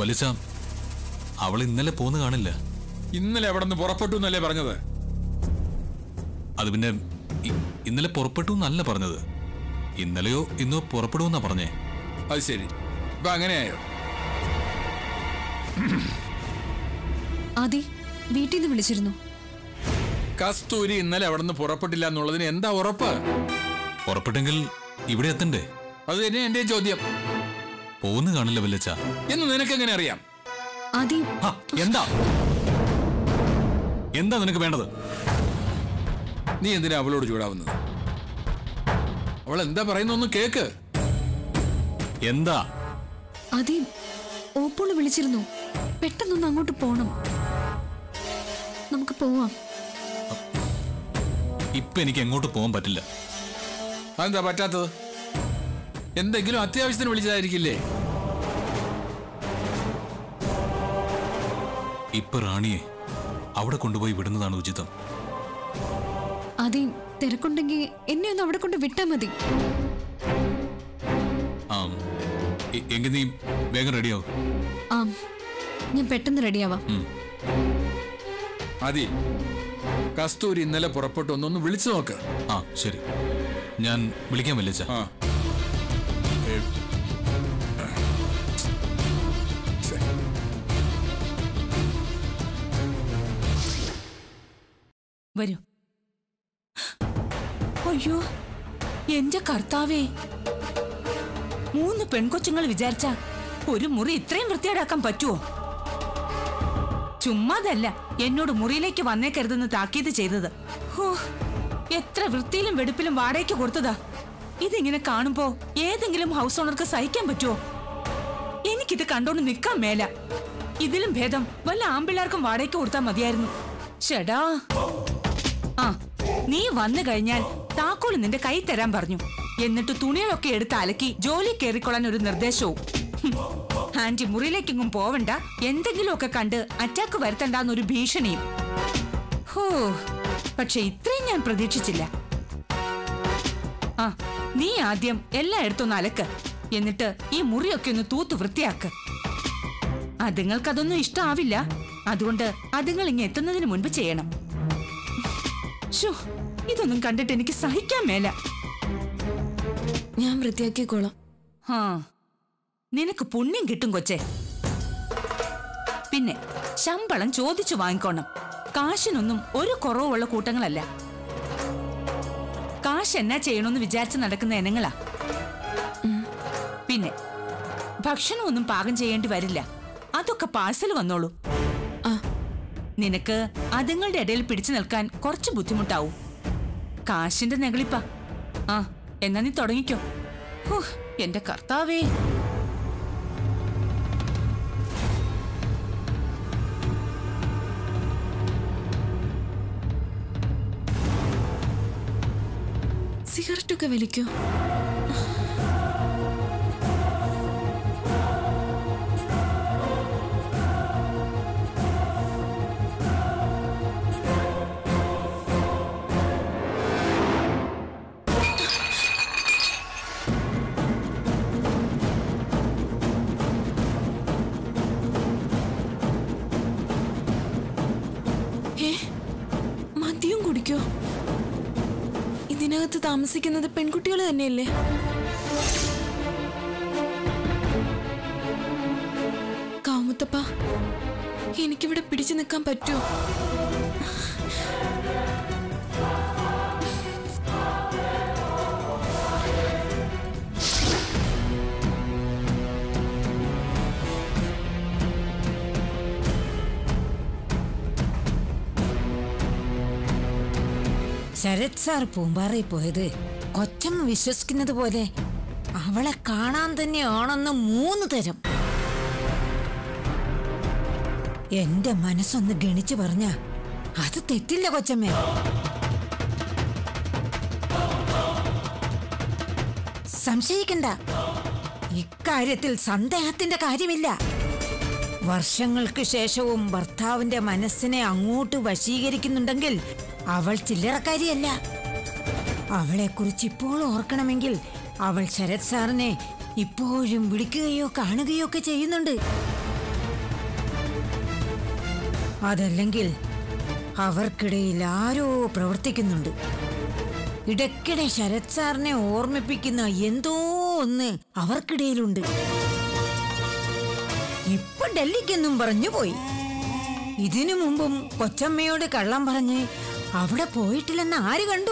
വലിച്ച അവൾ ഇന്നലെ പോന്ന് കാണില്ല ഇന്നലെ അവിടെ നിന്ന് പുറപ്പെട്ടു എന്നല്ലേ പറഞ്ഞത് അത് പിന്നെ ഇ- ഇന്നലെ പുറപ്പെട്ടു എന്നല്ല പറഞ്ഞത് ഇന്നലെയോ ഇന്നോ പുറപ്പെടുമെന്നാ പറഞ്ഞേ അത് ശരി ഇപ്പൊ അങ്ങനെയായോ ആദി വീട്ടിൽ നിന്ന് വിളിച്ചിരുന്നു കസ്തൂരി ഇന്നലെ അവിടെ നിന്ന് പുറപ്പെട്ടില്ല എന്നുള്ളതിന് എന്താ ഉറപ്പ് പുറപ്പെട്ടെങ്കിൽ ഇവിടെ എത്തണ്ടേ അത് തന്നെ എന്റെ ചോദ്യം പോന്ന് കാണില്ല വല്യച്ച എന്ന് നിനക്കെങ്ങനെ അറിയാം ആദി ആ, എന്താ എന്താ നിനക്ക് വേണ്ടത് നീ എന്തിനാ അവളോട് ചൂടാവുന്നത് അവൾ എന്താ പറയുന്നൊന്ന് കേക്ക് എന്താ ആദി ഓപ്പോള് വിളിച്ചിരുന്നു പെട്ടെന്നൊന്ന് അങ്ങോട്ട് പോണം നമുക്ക് പോവാം ഇപ്പൊ എനിക്ക് എങ്ങോട്ട് പോകാൻ പറ്റില്ല അതെന്താ പറ്റാത്തത് എന്തെങ്കിലും അത്യാവശ്യത്തിന് വിളിച്ചതായിരിക്കില്ലേ ഇപ്പൊ റാണിയെ അവിടെ കൊണ്ടുപോയി വിടുന്നതാണ് ഉചിതം ആദി തിരക്കുണ്ടെങ്കിൽ എന്നെ ഒന്ന് അവിടെ കൊണ്ട് വിട്ടാ മതി ആ എ- എങ്കിൽ നീ വേഗം റെഡിയാവും ആ ഞാൻ പെട്ടെന്ന് റെഡിയാവാം അതി കസ്തൂരി ഇന്നലെ പുറപ്പെട്ടു ഒന്നൊന്ന് വിളിച്ചു നോക്ക് ആ ശരി ഞാൻ വിളിക്കാൻ വല്യച്ച ആ ഏ, ശരി. വരൂ അയ്യോ എന്റെ കർത്താവേ മൂന്ന് പെൺകൊച്ചുങ്ങൾ വിചാരിച്ച ഒരു മുറി ഇത്രയും വൃത്തിയേടാക്കാൻ പറ്റുമോ ചുമ്മാതല്ല എന്നോട് മുറിയിലേക്ക് വന്നേക്കരുതെന്ന് താക്കീത് ചെയ്തത് ഹോ എത്ര വൃത്തിയിലും വെടുപ്പിലും വാടകയ്ക്ക് കൊടുത്തതാ ഇതിങ്ങനെ കാണുമ്പോ ഏതെങ്കിലും ഹൗസ് ഓണർക്ക് സഹിക്കാൻ പറ്റുമോ എനിക്കിത് കണ്ടോണ്ട് നിക്കാൻ മേല ഇതിലും ഭേദം വല്ല ആമ്പിള്ളാർക്കും വാടകയ്ക്ക് കൊടുത്താൽ മതിയായിരുന്നു ഷെടാ ആ നീ വന്നു കഴിഞ്ഞാൽ താക്കോല് നിന്റെ കൈ തരാൻ പറഞ്ഞു എന്നിട്ട് തുണികളൊക്കെ എടുത്ത് അലക്കി ജോലി കയറിക്കൊള്ളാൻ ഒരു നിർദ്ദേശവും ഹും. ആന്റി മുറിയിലേക്കെങ്ങും പോവണ്ട എന്തെങ്കിലുമൊക്കെ കണ്ട് അറ്റാക്ക് വരുത്തണ്ടെന്നൊരു ഭീഷണിയും ഹോ പക്ഷെ ഇത്രയും ഞാൻ പ്രതീക്ഷിച്ചില്ല ആ നീ ആദ്യം എല്ലായിടത്തും ഒന്ന് അലക്ക് എന്നിട്ട് ഈ മുറിയൊക്കെ ഒന്ന് തൂത്ത് വൃത്തിയാക്ക് അതുങ്ങൾക്കതൊന്നും ഇഷ്ടമാവില്ല അതുകൊണ്ട് അതുങ്ങൾ ഇങ്ങ് എത്തുന്നതിന് മുൻപ് ചെയ്യണം ശോ, ഇതൊന്നും കണ്ടിട്ട് എനിക്ക് സഹിക്കാൻ മേല ഞാൻ വൃത്തിയാക്കിക്കോളാം ഹാ നിനക്ക് പുണ്യം കിട്ടും കൊച്ചെ പിന്നെ ശമ്പളം ചോദിച്ചു വാങ്ങിക്കോണം കാശിനൊന്നും ഒരു കുറവുള്ള കൂട്ടങ്ങളല്ല കാശ് എന്നാ ചെയ്യണമെന്ന് വിചാരിച്ച് നടക്കുന്ന ഇനങ്ങളാ പിന്നെ ഭക്ഷണമൊന്നും പാകം ചെയ്യേണ്ടി വരില്ല അതൊക്കെ പാഴ്സൽ വന്നോളൂ ആ നിനക്ക് അതുങ്ങളുടെ ഇടയിൽ പിടിച്ചു നിൽക്കാൻ കുറച്ച് ബുദ്ധിമുട്ടാവും കാശിന്റെ നെകളിപ്പാ ആ എന്നാ നീ തുടങ്ങിക്കോ ഹോ, എന്റെ കർത്താവേ സിഗരറ്റൊക്കെ വലിക്കോ ഏ മദ്യം കുടിക്കോ ഇതിനകത്ത് താമസിക്കുന്നത് പെൺകുട്ടികൾ തന്നെയല്ലേ കാമുത്തപ്പ എനിക്കിവിടെ പിടിച്ചു നിൽക്കാൻ പറ്റുമോ ശരത് സാർ പൂമ്പാറയിൽ പോയത് കൊച്ചമ്മ വിശ്വസിക്കുന്നത് പോലെ അവളെ കാണാൻ തന്നെയാണെന്ന് മൂന്ന് തരം എന്റെ മനസ്സൊന്ന് ഗണിച്ചു പറഞ്ഞ അത് തെറ്റില്ല കൊച്ചമ്മേ സംശയിക്കണ്ട ഇക്കാര്യത്തിൽ സന്ദേഹത്തിന്റെ കാര്യമില്ല വർഷങ്ങൾക്ക് ശേഷവും ഭർത്താവിന്റെ മനസ്സിനെ അങ്ങോട്ട് വശീകരിക്കുന്നുണ്ടെങ്കിൽ അവൾ ചില്ലറക്കാരിയല്ല അവളെക്കുറിച്ച് ഇപ്പോൾ ഓർക്കണമെങ്കിൽ അവൾ ശരത് സാറിനെ ഇപ്പോഴും വിളിക്കുകയോ കാണുകയോ ഒക്കെ ചെയ്യുന്നുണ്ട് അതല്ലെങ്കിൽ അവർക്കിടയിൽ ആരോ പ്രവർത്തിക്കുന്നുണ്ട് ഇടയ്ക്കിടെ ശരത് സാറിനെ ഓർമ്മിപ്പിക്കുന്ന എന്തോ ഒന്ന് അവർക്കിടയിലുണ്ട് ഇപ്പൊ ഡൽഹിക്കെന്നും പറഞ്ഞു പോയി ഇതിനു മുമ്പും കൊച്ചമ്മയോട് കള്ളം പറഞ്ഞ് അവിടെ പോയിട്ടില്ലെന്ന് ആര് കണ്ടു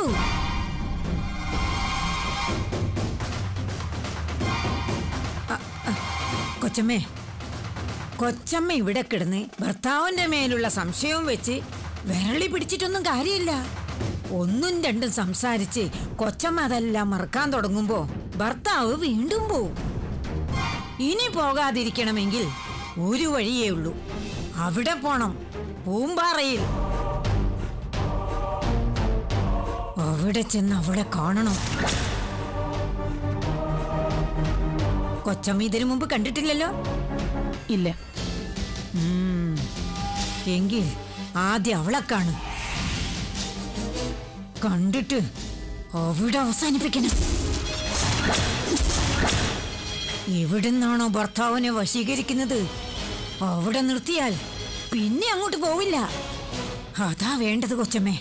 അ, അ, കൊച്ചമ്മേ കൊച്ചമ്മ ഇവിടെ കിടന്ന് ഭർത്താവിന്റെ മേലുള്ള സംശയവും വെച്ച് വിരളി പിടിച്ചിട്ടൊന്നും കാര്യമില്ല ഒന്നും രണ്ടും സംസാരിച്ച് കൊച്ചമ്മ അതെല്ലാം മറക്കാൻ തുടങ്ങുമ്പോ ഭർത്താവ് വീണ്ടും പോവും ഇനി പോകാതിരിക്കണമെങ്കിൽ ഒരു വഴിയേ ഉള്ളൂ അവിടെ പോണം പൂമ്പാറയിൽ അവിടെ ചെന്ന് അവളെ കാണണം കൊച്ചമ്മ ഇതിനു മുമ്പ് കണ്ടിട്ടില്ലല്ലോ ഇല്ല ഉം. എങ്കിൽ ആദ്യം അവളെ കാണും കണ്ടിട്ട് അവിടെ അവസാനിപ്പിക്കണം എവിടുന്നാണോ ഭർത്താവിനെ വശീകരിക്കുന്നത് അവിടെ നിർത്തിയാൽ പിന്നെ അങ്ങോട്ട് പോവില്ല അതാ വേണ്ടത് കൊച്ചമ്മേ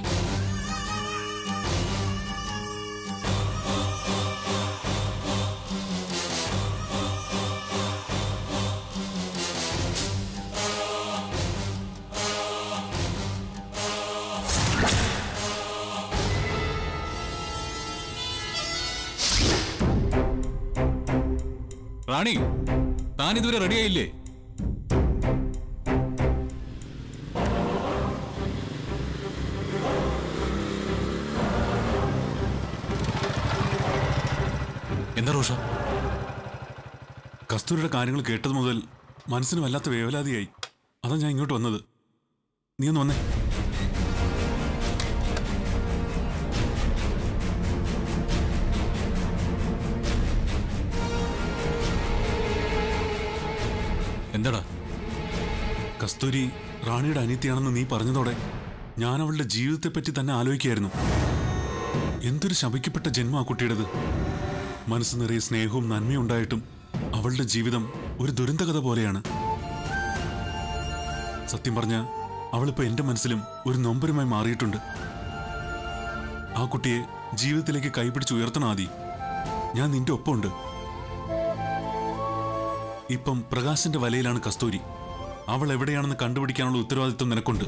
റാണി താൻ ഇതുവരെ റെഡിയായില്ലേ എന്താ റോഷ കസ്തൂരിയുടെ കാര്യങ്ങൾ കേട്ടത് മുതൽ മനസ്സിന് വല്ലാത്ത വേവലാതിയായി അതാ ഞാൻ ഇങ്ങോട്ട് വന്നത് നീ ഒന്ന് വന്നേ എന്താടാ കസ്തൂരി റാണിയുടെ അനിയത്തിയാണെന്ന് നീ പറഞ്ഞതോടെ ഞാൻ അവളുടെ ജീവിതത്തെപ്പറ്റി തന്നെ ആലോചിക്കായിരുന്നു എന്തൊരു ശപിക്കപ്പെട്ട ജന്മം ആ കുട്ടിയുടേത് മനസ്സ് നിറയെ സ്നേഹവും നന്മയും ഉണ്ടായിട്ടും അവളുടെ ജീവിതം ഒരു ദുരന്തകഥ പോലെയാണ് സത്യം പറഞ്ഞ അവളിപ്പോ എന്റെ മനസ്സിലും ഒരു നൊമ്പരമായി മാറിയിട്ടുണ്ട് ആ കുട്ടിയെ ജീവിതത്തിലേക്ക് കൈപിടിച്ച് ഉയർത്തണം ആദി ഞാൻ നിന്റെ ഒപ്പമുണ്ട് ഇപ്പം പ്രകാശിന്റെ വലയിലാണ് കസ്തൂരി അവൾ എവിടെയാണെന്ന് കണ്ടുപിടിക്കാനുള്ള ഉത്തരവാദിത്വം നിനക്കുണ്ട്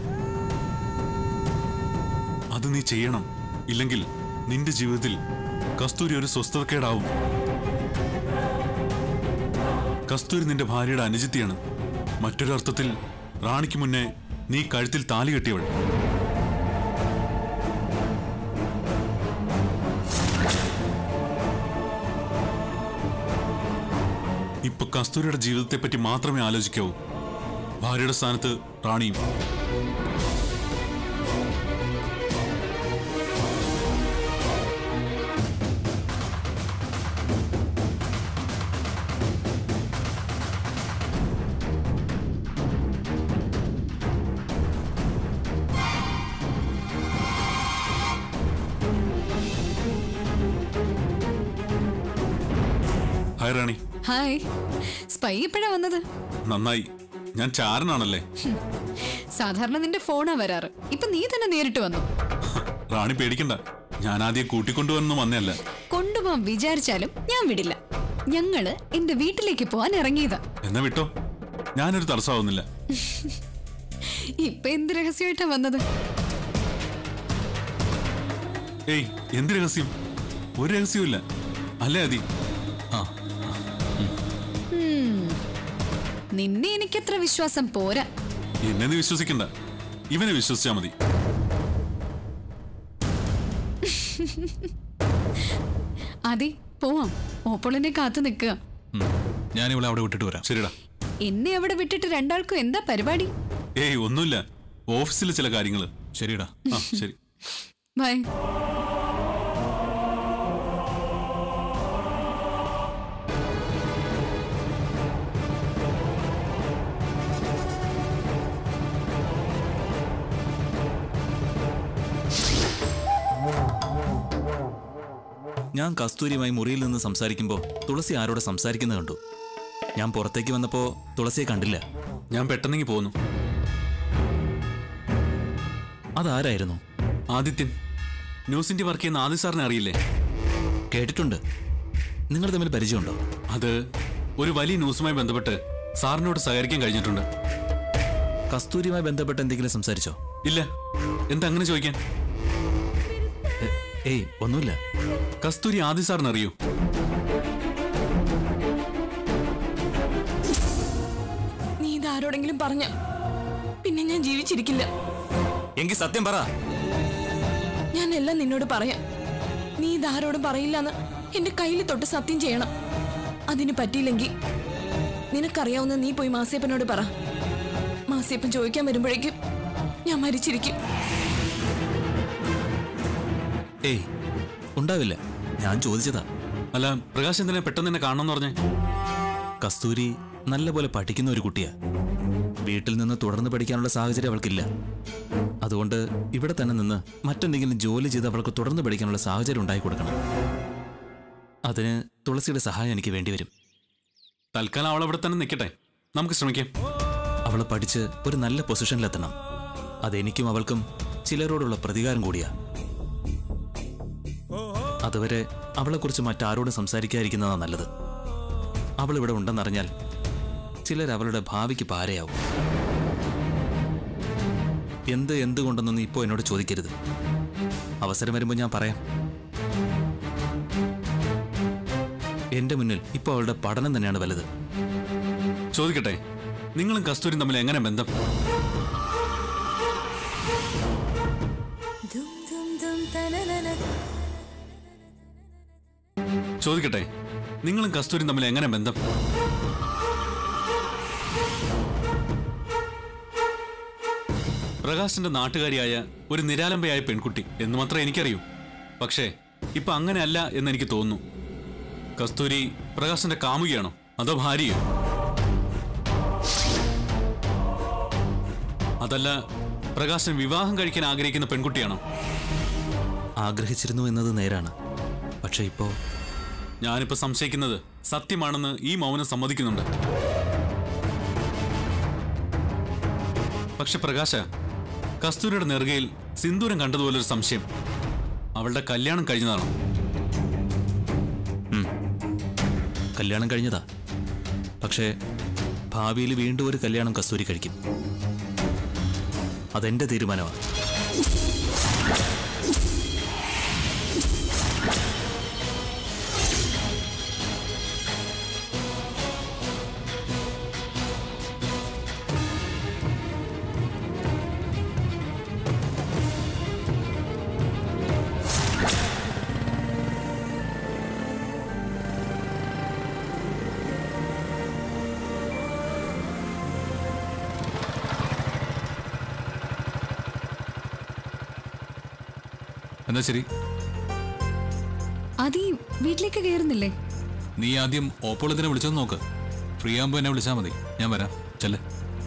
അത് നീ ചെയ്യണം ഇല്ലെങ്കിൽ നിന്റെ ജീവിതത്തിൽ കസ്തൂരി ഒരു സ്വസ്ഥതക്കേടാവും കസ്തൂരി നിന്റെ ഭാര്യയുടെ അനുജിത്തിയാണ് മറ്റൊരർത്ഥത്തിൽ റാണിക്ക് മുന്നേ നീ കഴുത്തിൽ താലി കെട്ടിയവൾ ഇപ്പൊ കസ്തൂരിയുടെ ജീവിതത്തെപ്പറ്റി മാത്രമേ ആലോചിക്കാവൂ ഭാര്യയുടെ സ്ഥാനത്ത് റാണിയും ഹായ് റാണി ഹായ് സ്പൈ എപ്പോഴാ വന്നത് നന്നായി ഞാൻ ചാരനാണല്ലേ സാധാരണ നിന്റെ ഫോണാ വരാറ് ഇപ്പൊ നീ തന്നെ നേരിട്ട് വന്നു റാണി പേടിക്കണ്ട ഞാൻ ആദ്യം കൂട്ടിക്കൊണ്ടുവന്നു വന്നല്ല കൊണ്ടുപോകാൻ വിചാരിച്ചാലും ഞാൻ വിടില്ല ഞങ്ങള് എന്റെ വീട്ടിലേക്ക് പോവാൻ ഇറങ്ങിയതാ എന്നാ വിട്ടോ ഞാനൊരു തടസ്സമാവുന്നില്ല ഇപ്പൊ എന്ത് രഹസ്യമായിട്ടാ വന്നത് ഏയ് എന്ത് രഹസ്യം ഒരു രഹസ്യവും അല്ലേ അതി ആ നിന്നെ എനിക്കത്ര വിശ്വാസം പോരാ എന്നെ നീ വിശ്വസിക്കണ്ട ഇവനെ വിശ്വസിച്ചാ മതി അതെ പോവാം ഓപ്പോളിനെ കാത്തു നിൽക്കുക ഉം. ഞാനിവളെ അവിടെ വിട്ടിട്ട് വരാം ശരിടാ എന്നെ അവിടെ വിട്ടിട്ട് രണ്ടാൾക്കും എന്താ പരിപാടി ഏയ് ഒന്നുമില്ല ഓഫീസിലെ ചില കാര്യങ്ങള് ശരിടാ ആ ശരി ബൈ ഞാൻ കസ്തൂരിയുമായി മുറിയിൽ നിന്ന് സംസാരിക്കുമ്പോൾ തുളസി ആരോട് സംസാരിക്കുന്നത് കണ്ടു ഞാൻ പുറത്തേക്ക് വന്നപ്പോൾ തുളസിയെ കണ്ടില്ല ഞാൻ പെട്ടെന്നെങ്കിൽ പോന്നു അതാരായിരുന്നു ആദിത്യൻ ന്യൂസിന്റെ വർക്ക് ചെയ്യുന്ന ആദി സാറിനെ അറിയില്ലേ കേട്ടിട്ടുണ്ട് നിങ്ങൾ തമ്മിൽ പരിചയമുണ്ടോ അത് ഒരു വലിയ ന്യൂസുമായി ബന്ധപ്പെട്ട് സാറിനോട് സഹകരിക്കാൻ കഴിഞ്ഞിട്ടുണ്ട് കസ്തൂരിയുമായി ബന്ധപ്പെട്ട് എന്തെങ്കിലും സംസാരിച്ചോ ഇല്ല എന്താ അങ്ങനെ ചോദിക്കാൻ എ- ഏയ് ഒന്നുമില്ല കസ്തൂരി ആദി സാറിന് അറിയൂ നീ ഇത് ആരോടെങ്കിലും പറഞ്ഞ പിന്നെ ഞാൻ ജീവിച്ചിരിക്കില്ല എങ്കിൽ സത്യം പറ ഞാൻ എല്ലാം നിന്നോട് പറയാം നീ ഇത് ആരോടും പറയില്ലെന്ന് എന്റെ കയ്യിൽ തൊട്ട് സത്യം ചെയ്യണം അതിന് പറ്റിയില്ലെങ്കിൽ നിനക്കറിയാവുന്ന നീ പോയി മാസിയപ്പനോട് പറ മാസിയപ്പൻ ചോദിക്കാൻ വരുമ്പോഴേക്കും ഞാൻ മരിച്ചിരിക്കും ഏയ് ഉണ്ടാവില്ല ഞാൻ ചോദിച്ചതാ അല്ല പ്രകാശ് എന്തിനെ പെട്ടെന്ന് തന്നെ കാണണമെന്ന് പറഞ്ഞേ കസ്തൂരി നല്ലപോലെ പഠിക്കുന്ന ഒരു കുട്ടിയാ വീട്ടിൽ നിന്ന് തുടർന്ന് പഠിക്കാനുള്ള സാഹചര്യം അവൾക്കില്ല അതുകൊണ്ട് ഇവിടെ തന്നെ നിന്ന് മറ്റെന്തെങ്കിലും ജോലി ചെയ്ത് അവൾക്ക് തുടർന്ന് പഠിക്കാനുള്ള സാഹചര്യം ഉണ്ടാക്കി കൊടുക്കണം അതിന് തുളസിയുടെ സഹായം എനിക്ക് വേണ്ടിവരും തൽക്കാലം അവൾ അവിടെ തന്നെ നിൽക്കട്ടെ നമുക്ക് ശ്രമിക്കാം അവൾ പഠിച്ച് ഒരു നല്ല പൊസിഷനിലെത്തണം അതെനിക്കും അവൾക്കും ചിലരോടുള്ള പ്രതികാരം കൂടിയാ അതുവരെ അവളെക്കുറിച്ച് മറ്റാരോടും സംസാരിക്കാതിരിക്കുന്നതാണ് നല്ലത് അവൾ ഇവിടെ ഉണ്ടെന്നറിഞ്ഞാൽ ചിലർ അവളുടെ ഭാവിക്ക് പാരയാവും എന്ത് എന്തുകൊണ്ടെന്നൊന്നും ഇപ്പോൾ എന്നോട് ചോദിക്കരുത് അവസരം വരുമ്പോൾ ഞാൻ പറയാം എന്റെ മുന്നിൽ ഇപ്പോൾ അവളുടെ പഠനം തന്നെയാണ് വലുത് ചോദിക്കട്ടെ നിങ്ങളും കസ്തൂരിയും തമ്മിൽ എങ്ങനെ ബന്ധം ചോദിക്കട്ടെ നിങ്ങളും കസ്തൂരിയും തമ്മിൽ എങ്ങനെ ബന്ധം പ്രകാശിന്റെ നാട്ടുകാരിയായ ഒരു നിരാലംബയായ പെൺകുട്ടി എന്ന് മാത്രമേ എനിക്കറിയൂ പക്ഷേ ഇപ്പൊ അങ്ങനെയല്ല എന്ന് എനിക്ക് തോന്നുന്നു കസ്തൂരി പ്രകാശിന്റെ കാമുകിയാണോ അതോ ഭാര്യയോ അതല്ല പ്രകാശൻ വിവാഹം കഴിക്കാൻ ആഗ്രഹിക്കുന്ന പെൺകുട്ടിയാണോ ആഗ്രഹിച്ചിരുന്നു എന്നത് നേരാണ് പക്ഷെ ഇപ്പോൾ ഞാനിപ്പോ സംശയിക്കുന്നത് സത്യമാണെന്ന് ഈ മൗനം സമ്മതിക്കുന്നുണ്ട് പക്ഷെ പ്രകാശ കസ്തൂരിയുടെ നെറുകയിൽ സിന്ദൂരം കണ്ടതുപോലെ ഒരു സംശയം അവളുടെ കല്യാണം കഴിഞ്ഞതാണോ കല്യാണം കഴിഞ്ഞതാ പക്ഷേ ഭാവിയിൽ വീണ്ടും ഒരു കല്യാണം കസ്തൂരി കഴിക്കും അതെന്റെ തീരുമാനമാണ് എന്നാ ശരി അതീ വീട്ടിലേക്ക് കയറുന്നില്ലേ നീ ആദ്യം ഓപ്പോളത്തിനെ വിളിച്ചൊന്ന് നോക്ക് ഫ്രീ ആകുമ്പോൾ എന്നെ വിളിച്ചാൽ മതി ഞാൻ വരാം ചെല്ലേ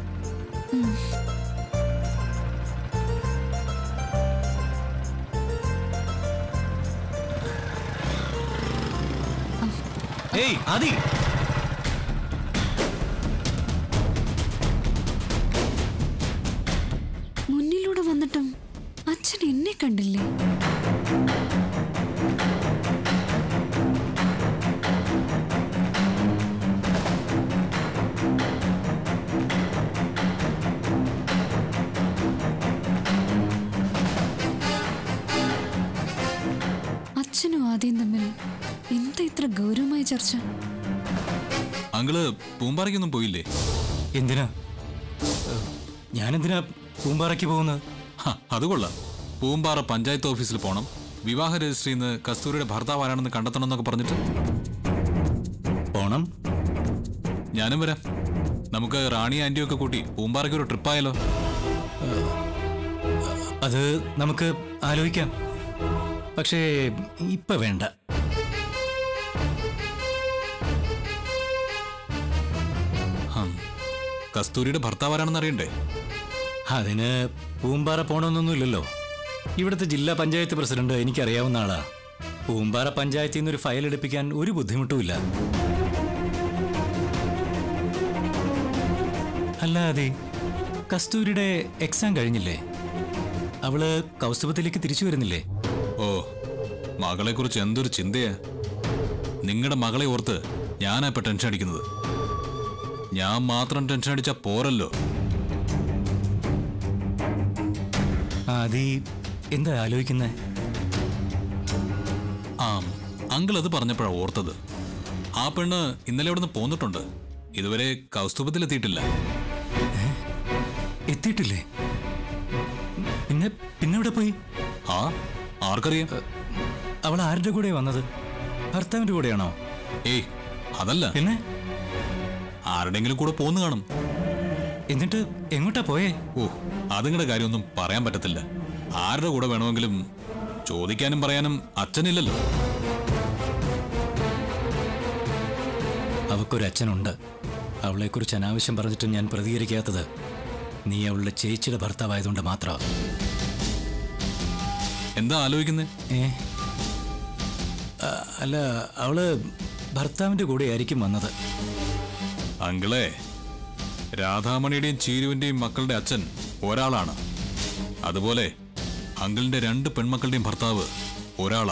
ഏയ് ആദി മുന്നിലൂടെ വന്നിട്ടും അച്ഛൻ എന്നെ കണ്ടില്ലേ അച്ഛനും ആദ്യം തമ്മിൽ എന്താ ഇത്ര ഗൗരവമായ ചർച്ച അങ്കിള് പൂമ്പാറയ്ക്കൊന്നും പോയില്ലേ എന്തിനാ ഞാനെന്തിനാ പൂമ്പാറയ്ക്ക് പോകുന്നത് ഹ, അത് കൊള്ളാം പൂമ്പാറ പഞ്ചായത്ത് ഓഫീസിൽ പോണം വിവാഹ രജിസ്ട്രിയിൽ നിന്ന് കസ്തൂരിയുടെ ഭർത്താവ് ആരാണെന്ന് കണ്ടെത്തണം എന്നൊക്കെ പറഞ്ഞിട്ട് പോണം ഞാനും വരാം നമുക്ക് റാണി ആന്റിയും ഒക്കെ കൂട്ടി പൂമ്പാറയ്ക്ക് ഒരു ട്രിപ്പായാലോ അത് നമുക്ക് ആലോചിക്കാം പക്ഷേ ഇപ്പൊ വേണ്ട ഹം. കസ്തൂരിയുടെ ഭർത്താവ് ആരാണെന്ന് അറിയണ്ടേ അതിന് പൂമ്പാറ പോണമെന്നൊന്നുമില്ലല്ലോ ഇവിടുത്തെ ജില്ലാ പഞ്ചായത്ത് പ്രസിഡന്റ് എനിക്കറിയാവുന്ന ആളാ പൂമ്പാറ പഞ്ചായത്തിൽ നിന്ന് ഒരു ഫയൽ എടുപ്പിക്കാൻ ഒരു ബുദ്ധിമുട്ടുമില്ല അല്ല അതെ കസ്തൂരിയുടെ എക്സാം കഴിഞ്ഞില്ലേ അവള് കൗസ്തുഭത്തിലേക്ക് തിരിച്ചു വരുന്നില്ലേ ഓ മകളെക്കുറിച്ച് എന്തൊരു ചിന്തയാ നിങ്ങളുടെ മകളെ ഓർത്ത് ഞാനാ ഇപ്പൊ ടെൻഷൻ അടിക്കുന്നത് ഞാൻ മാത്രം ടെൻഷൻ അടിച്ചാ പോരല്ലോ ആദി എന്താ ആലോചിക്കുന്നേ ആ അങ്കിൾ അത് പറഞ്ഞപ്പോഴാ ഓർത്തത് ആ പെണ്ണ് ഇന്നലെ ഇവിടുന്ന് പോന്നിട്ടുണ്ട് ഇതുവരെ കൗസ്തുഭത്തിലെത്തിയിട്ടില്ല എത്തിയിട്ടില്ലേ പിന്നെ പിന്നെ എവിടെ പോയി ആ ആർക്കറിയാം അവൾ ആരുടെ കൂടെ വന്നത് ഭർത്താവിന്റെ കൂടെയാണോ ഏയ് അതല്ല പിന്നെ ആരുടെങ്കിലും കൂടെ പോന്നു കാണും എന്നിട്ട് എങ്ങോട്ടാ പോയേ ഓ അതുങ്ങളുടെ കാര്യമൊന്നും പറയാൻ പറ്റത്തില്ല ആരുടെ കൂടെ വേണമെങ്കിലും ചോദിക്കാനും പറയാനും അച്ഛനില്ലല്ലോ അവക്കൊരു അച്ഛനുണ്ട് അവളെക്കുറിച്ച് അനാവശ്യം പറഞ്ഞിട്ട് ഞാൻ പ്രതികരിക്കാത്തത് നീ അവളുടെ ചേച്ചിയുടെ ഭർത്താവായതുകൊണ്ട് മാത്രമാണ് എന്താ ആലോചിക്കുന്നേ ഏ ആ, അല്ല അവള് ഭർത്താവിന്റെ കൂടെ ആയിരിക്കും വന്നത് അങ്കിളെ രാധാമണിയുടെയും ചീരുവിന്റെയും മക്കളുടെ അച്ഛൻ ഒരാളാണ് അതുപോലെ അങ്കിളിന്റെ രണ്ട് പെൺമക്കളുടെയും ഭർത്താവ് ഒരാളാ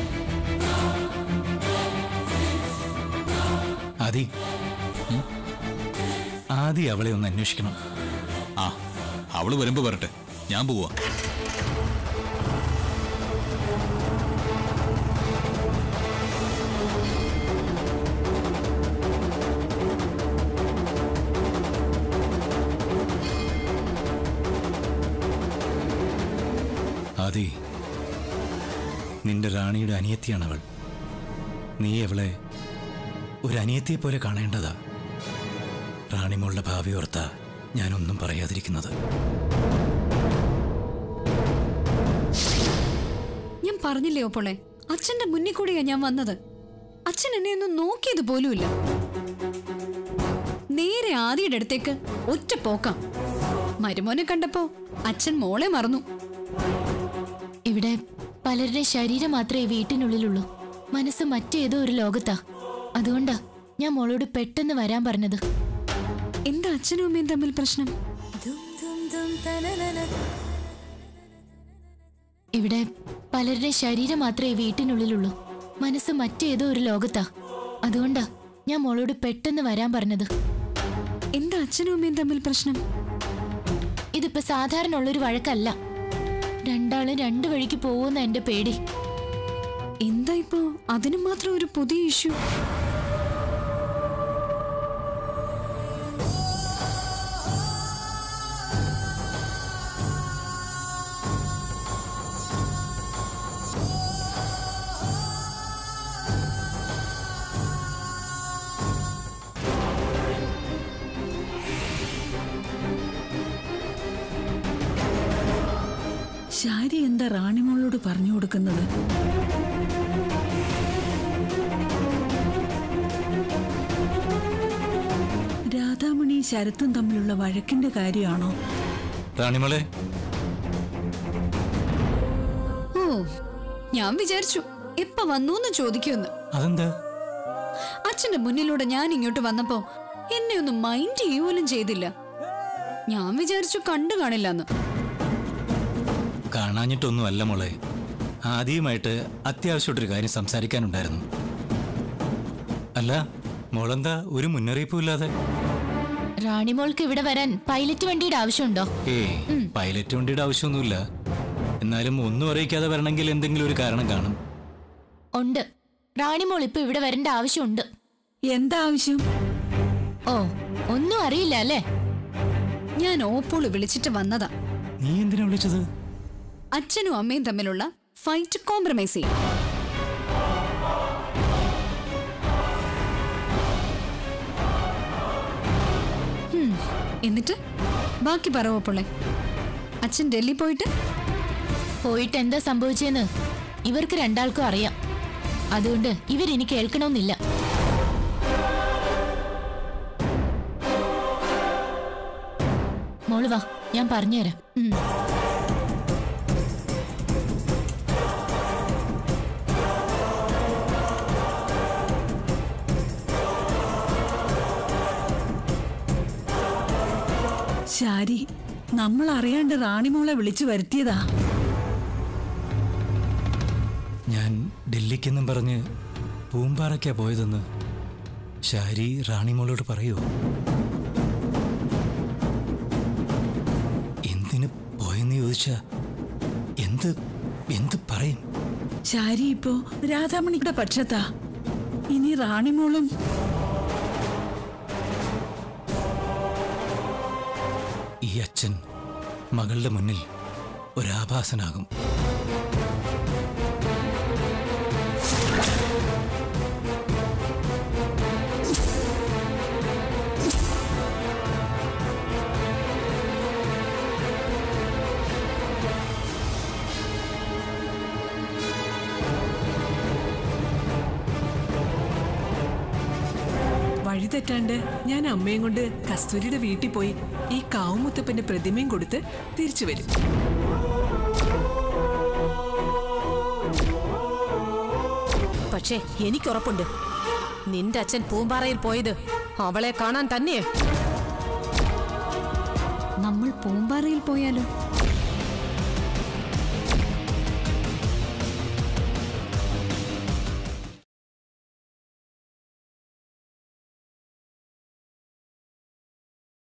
ആദി ഉം? ആദി അവളെ ഒന്ന് അന്വേഷിക്കണം ആ അവള് വരുമ്പോ വരട്ടെ ഞാൻ പോവാ ആദി നിന്റെ റാണിയുടെ അനിയത്തിയാണ് അവൾ നീ അവളെ ഒരു അനിയത്തിയെ പോലെ കാണേണ്ടതാ റാണിമോളുടെ ഭാവി ഓർത്ത ഞാനൊന്നും പറയാതിരിക്കുന്നത് ഞാൻ പറഞ്ഞില്ലേ ഓപ്പോളെ അച്ഛന്റെ മുന്നിൽ കൂടിയാ ഞാൻ വന്നത് അച്ഛൻ എന്നെ ഒന്നും നോക്കിയത് പോലുമില്ല നേരെ ആദിയുടെ അടുത്തേക്ക് ഒറ്റ പോക്കാം മരുമോനെ കണ്ടപ്പോ അച്ഛൻ മോളെ മറന്നു ഇവിടെ പലരുടെ ശരീരം മാത്രമേ വീട്ടിനുള്ളിലുള്ളൂ മനസ്സ് മറ്റേതോ ഒരു ലോകത്താ അതുകൊണ്ടാ ഞാൻ മോളോട് പെട്ടെന്ന് വരാൻ പറഞ്ഞത് എന്താ അച്ഛനും അമ്മയും തമ്മിൽ പ്രശ്നം ഇവിടെ പലരുടെ ശരീരം മാത്രമേ വീട്ടിനുള്ളിലുള്ളൂ മനസ്സ് മറ്റേതോ ഒരു ലോകത്താ അതുകൊണ്ടാ ഞാൻ മോളോട് പെട്ടെന്ന് വരാൻ പറഞ്ഞത് എന്താ അച്ഛനും അമ്മയും തമ്മിൽ പ്രശ്നം ഇതിപ്പോ സാധാരണ ഉള്ളൊരു വഴക്കല്ല രണ്ടാളും രണ്ടു വഴിക്ക് പോകുന്ന എന്റെ പേടി എന്താ ഇപ്പോ അതിന് മാത്രം ഒരു പുതിയ ഇഷ്യൂ ശാരി എന്താ റാണിമോളോട് പറഞ്ഞു കൊടുക്കുന്നത് രാധാമണി ശരത്തും തമ്മിലുള്ള വഴക്കിന്റെ കാര്യമാണോ റാണിമോളെ ഓ ഞാൻ വിചാരിച്ചു എപ്പ വന്നു എന്ന് ചോദിക്കുമെന്ന് അതെന്താ അച്ഛന്റെ മുന്നിലൂടെ ഞാൻ ഇങ്ങോട്ട് വന്നപ്പോ എന്നെ ഒന്നും മൈൻഡ് ചെയ്യുപോലും ചെയ്തില്ല ഞാൻ വിചാരിച്ചു കണ്ടു കാണില്ലെന്ന് കാണാഞ്ഞിട്ടൊന്നും അല്ല മോളെ ആദ്യമായിട്ട് അത്യാവശ്യമായിട്ടൊരു കാര്യം സംസാരിക്കാനുണ്ടായിരുന്നു അല്ല മോളെന്താ ഒരു മുന്നറിയിപ്പും ഇല്ലാതെ റാണിമോൾക്ക് ഇവിടെ വരാൻ പൈലറ്റ് വണ്ടിയുടെ ആവശ്യമുണ്ടോ ഏയ് പൈലറ്റ് വണ്ടിയുടെ ആവശ്യമൊന്നുമില്ല എന്നാലും ഒന്നും അറിയിക്കാതെ വരണമെങ്കിൽ എന്തെങ്കിലും ഒരു കാരണം കാണും ഉണ്ട് റാണിമോൾ ഇപ്പൊ ഇവിടെ വരേണ്ട ആവശ്യമുണ്ട് എന്താ ആവശ്യം ഓ ഒന്നും അറിയില്ല അല്ലേ ഞാൻ ഓപ്പോള് വിളിച്ചിട്ട് വന്നതാ നീ എന്തിനാ വിളിച്ചത് അച്ഛനും അമ്മയും തമ്മിലുള്ള ഫൈറ്റ് കോംപ്രമൈസ് ചെയ്യും ഹും, എന്നിട്ട് ബാക്കി പറ ഓപ്പോളെ അച്ഛൻ ഡൽഹി പോയിട്ട് പോയിട്ട് എന്താ സംഭവിച്ചെന്ന് ഇവർക്ക് രണ്ടാൾക്കും അറിയാം അതുകൊണ്ട് ഇവരിനി കേൾക്കണമെന്നില്ല മോള് വാ ഞാൻ പറഞ്ഞുതരാം ഉം. ശാരി നമ്മൾ അറിയാണ്ട് റാണിമോളെ വിളിച്ചു വരുത്തിയതാ ഞാൻ ഡൽഹിക്കെന്നും പറഞ്ഞ് പൂമ്പാറയ്ക്കാ പോയതെന്ന് ശാരി റാണിമോളോട് പറയൂ എന്തിന് പോയെന്ന് ചോദിച്ചാ എന്ത് എന്ത് പറയും ശാരി ഇപ്പോ രാധാമണിയുടെ പക്ഷത്താ ഇനി റാണിമോളും ഈ അച്ഛൻ മകളുടെ മുന്നിൽ ഒരാഭാസനാകും വഴി തെറ്റാണ്ട് ഞാൻ അമ്മയും കൊണ്ട് കസ്തൂരിയുടെ വീട്ടിൽ പോയി ഈ കാവുമുത്തപ്പന്റെ പ്രതിമയും കൊടുത്ത് തിരിച്ചു വരും പക്ഷേ എനിക്കുറപ്പുണ്ട് നിന്റെ അച്ഛൻ പൂമ്പാറയിൽ പോയത് അവളെ കാണാൻ തന്നെയേ നമ്മൾ പൂമ്പാറയിൽ പോയാലോ